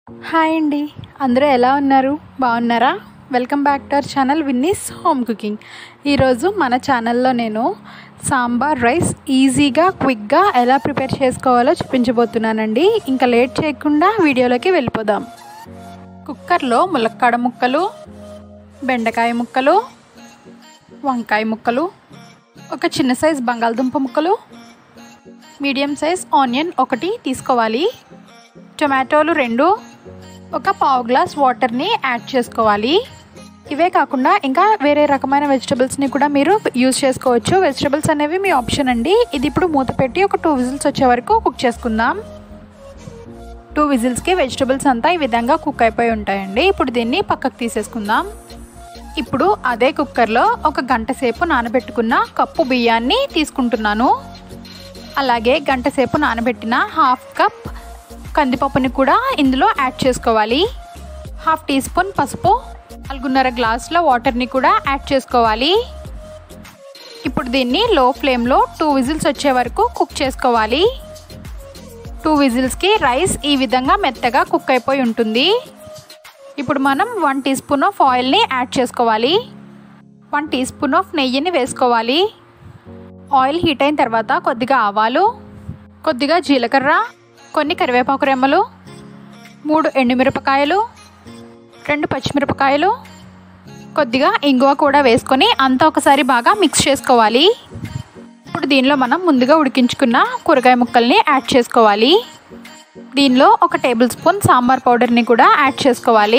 hi అండి అందరూ ఎలా ఉన్నారు బాగున్నారా welcome back to our channel Vinnie's home cooking ఈరోజు మన ఛానల్లో నేను సాంబార్ రైస్ ఈజీగా క్విక్గా ఎలా ప్రిపేర్ చేసుకోవాలో చూపించబోతున్నానండి ఇంకా లేట్ చేయకుండా వీడియోలోకి వెళ్ళిపోదాం కుక్కర్లో ములక్కాడ ముక్కలు బెండకాయ ముక్కలు వంకాయ ముక్కలు ఒక చిన్న సైజ్ బంగాళదుంప ముక్కలు మీడియం సైజ్ ఆనియన్ ఒకటి తీసుకోవాలి టొమాటోలు రెండు ఒక పావు గ్లాస్ వాటర్ని యాడ్ చేసుకోవాలి ఇవే కాకుండా ఇంకా వేరే రకమైన వెజిటబుల్స్ని కూడా మీరు యూజ్ చేసుకోవచ్చు వెజిటబుల్స్ అనేవి మీ ఆప్షన్ అండి ఇది ఇప్పుడు మూత పెట్టి ఒక టూ విజిల్స్ వచ్చే వరకు కుక్ చేసుకుందాం టూ విజిల్స్కి వెజిటబుల్స్ అంతా ఈ విధంగా కుక్ అయిపోయి ఉంటాయండి ఇప్పుడు దీన్ని పక్కకు తీసేసుకుందాం ఇప్పుడు అదే కుక్కర్లో ఒక గంట సేపు నానబెట్టుకున్న కప్పు బియ్యాన్ని తీసుకుంటున్నాను అలాగే గంట సేపు నానబెట్టిన హాఫ్ కప్ కందిపప్పుని కూడా ఇందులో యాడ్ చేసుకోవాలి హాఫ్ టీ స్పూన్ పసుపు నాలుగున్నర గ్లాసుల వాటర్ని కూడా యాడ్ చేసుకోవాలి ఇప్పుడు దీన్ని లో ఫ్లేమ్లో టూ విజిల్స్ వచ్చే వరకు కుక్ చేసుకోవాలి టూ విజిల్స్కి రైస్ ఈ విధంగా మెత్తగా కుక్ అయిపోయి ఉంటుంది ఇప్పుడు మనం వన్ టీ స్పూన్ ఆఫ్ ఆయిల్ని యాడ్ చేసుకోవాలి వన్ టీ స్పూన్ ఆఫ్ నెయ్యిని వేసుకోవాలి ఆయిల్ హీట్ అయిన తర్వాత కొద్దిగా ఆవాలు కొద్దిగా జీలకర్ర కొన్ని కరివేపాకు రెమ్మలు మూడు ఎండుమిరపకాయలు రెండు పచ్చిమిరపకాయలు కొద్దిగా ఇంగువ కూడా వేసుకొని అంతా ఒకసారి బాగా మిక్స్ చేసుకోవాలి ఇప్పుడు దీనిలో మనం ముందుగా ఉడికించుకున్న కూరగాయ ముక్కల్ని యాడ్ చేసుకోవాలి దీనిలో ఒక టేబుల్ స్పూన్ సాంబార్ పౌడర్ని కూడా యాడ్ చేసుకోవాలి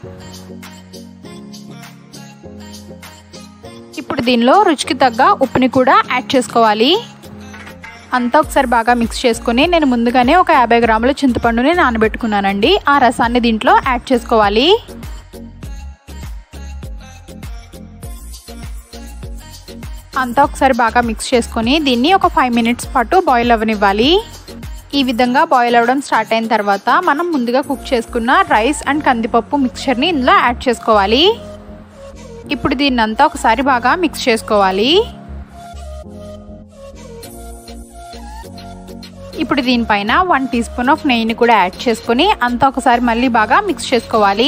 ఇప్పుడు దీనిలో రుచికి తగ్గ ఉప్పుని కూడా యాడ్ చేసుకోవాలి అంతా ఒకసారి బాగా మిక్స్ చేసుకుని నేను ముందుగానే ఒక యాభై గ్రాముల చింతపండుని నానబెట్టుకున్నానండి ఆ రసాన్ని దీంట్లో యాడ్ చేసుకోవాలి అంతా ఒకసారి బాగా మిక్స్ చేసుకొని దీన్ని ఒక ఫైవ్ మినిట్స్ పాటు బాయిల్ అవ్వనివ్వాలి ఈ విధంగా బాయిల్ అవ్వడం స్టార్ట్ అయిన తర్వాత మనం ముందుగా కుక్ చేసుకున్న రైస్ అండ్ కందిపప్పు మిక్చర్ని ఇందులో యాడ్ చేసుకోవాలి ఇప్పుడు దీన్ని అంతా ఒకసారి బాగా మిక్స్ చేసుకోవాలి ఇప్పుడు దీనిపైన వన్ టీ స్పూన్ ఆఫ్ నెయ్యిని కూడా యాడ్ చేసుకొని అంతా ఒకసారి మళ్ళీ బాగా మిక్స్ చేసుకోవాలి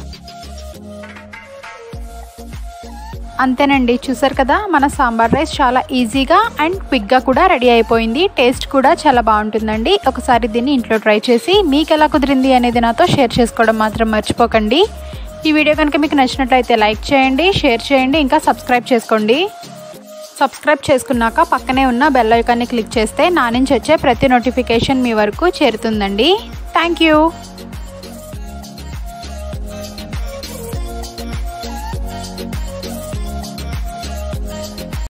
అంతేనండి చూసారు కదా మన సాంబార్ రైస్ చాలా ఈజీగా అండ్ క్విక్గా కూడా రెడీ అయిపోయింది టేస్ట్ కూడా చాలా బాగుంటుందండి ఒకసారి దీన్ని ఇంట్లో ట్రై చేసి మీకు ఎలా కుదిరింది అనేది నాతో షేర్ చేసుకోవడం మాత్రం మర్చిపోకండి ఈ వీడియో కనుక మీకు నచ్చినట్లయితే లైక్ చేయండి షేర్ చేయండి ఇంకా సబ్స్క్రైబ్ చేసుకోండి సబ్స్క్రైబ్ చేసుకున్నాక పక్కనే ఉన్న బెల్ ఐకాన్ని క్లిక్ చేస్తే నా నుంచి వచ్చే ప్రతి నోటిఫికేషన్ మీ వరకు చేరుతుందండి థ్యాంక్ యూ